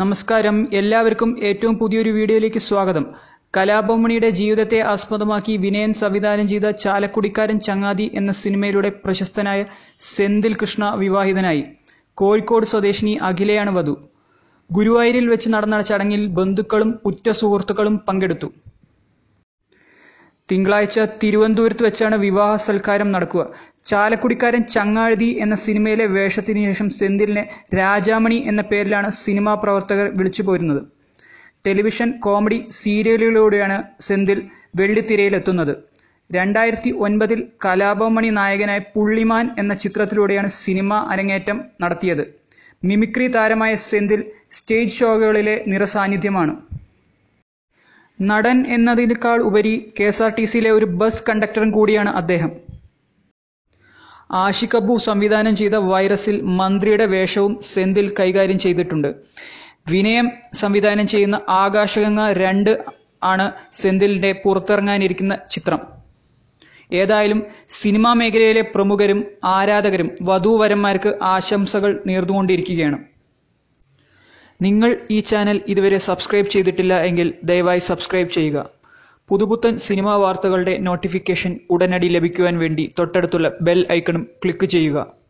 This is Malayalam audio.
നമസ്കാരം എല്ലാവർക്കും ഏറ്റവും പുതിയൊരു വീഡിയോയിലേക്ക് സ്വാഗതം കലാഭവമണിയുടെ ജീവിതത്തെ ആസ്പദമാക്കി വിനയൻ സംവിധാനം ചെയ്ത ചാലക്കുടിക്കാരൻ ചങ്ങാതി എന്ന സിനിമയിലൂടെ പ്രശസ്തനായ സെന്തിൽ കൃഷ്ണ വിവാഹിതനായി കോഴിക്കോട് സ്വദേശിനി അഖിലയാണ് വധു ഗുരുവായൂരിൽ വെച്ച് നടന്ന ചടങ്ങിൽ ബന്ധുക്കളും ഉറ്റ സുഹൃത്തുക്കളും പങ്കെടുത്തു തിങ്കളാഴ്ച തിരുവനന്തപുരത്ത് വെച്ചാണ് വിവാഹ സൽക്കാരം നടക്കുക ചാലക്കുടിക്കാരൻ ചങ്ങാതി എന്ന സിനിമയിലെ വേഷത്തിന് ശേഷം സെന്തിലിനെ രാജാമണി എന്ന പേരിലാണ് സിനിമാ പ്രവർത്തകർ വിളിച്ചു പോരുന്നത് ടെലിവിഷൻ കോമഡി സീരിയലുകളിലൂടെയാണ് സെന്തിൽ വെള്ളിത്തിരയിലെത്തുന്നത് രണ്ടായിരത്തി ഒൻപതിൽ കലാഭവമണി നായകനായ പുള്ളിമാൻ എന്ന ചിത്രത്തിലൂടെയാണ് സിനിമ അരങ്ങേറ്റം നടത്തിയത് മിമിക്രി താരമായ സെന്തിൽ സ്റ്റേജ് ഷോകളിലെ നിറസാന്നിധ്യമാണ് നടൻ എന്നതിനേക്കാൾ ഉപരി കെ എസ് ആർ ടി സിയിലെ ഒരു ബസ് കണ്ടക്ടറും കൂടിയാണ് അദ്ദേഹം ആഷിഖ് അബു സംവിധാനം ചെയ്ത വൈറസിൽ മന്ത്രിയുടെ വേഷവും സെന്തിൽ കൈകാര്യം ചെയ്തിട്ടുണ്ട് വിനയം സംവിധാനം ചെയ്യുന്ന ആകാശഗംഗ രണ്ട് ആണ് സെന്തിലിന്റെ പുറത്തിറങ്ങാനിരിക്കുന്ന ചിത്രം ഏതായാലും സിനിമാ മേഖലയിലെ പ്രമുഖരും ആരാധകരും വധൂവരന്മാർക്ക് ആശംസകൾ നേർന്നുകൊണ്ടിരിക്കുകയാണ് നിങ്ങൾ ഈ ചാനൽ ഇതുവരെ സബ്സ്ക്രൈബ് ചെയ്തിട്ടില്ല എങ്കിൽ ദയവായി സബ്സ്ക്രൈബ് ചെയ്യുക പുതുപുത്തൻ സിനിമാ വാർത്തകളുടെ നോട്ടിഫിക്കേഷൻ ഉടനടി ലഭിക്കുവാൻ വേണ്ടി തൊട്ടടുത്തുള്ള ബെൽ ഐക്കണും ക്ലിക്ക് ചെയ്യുക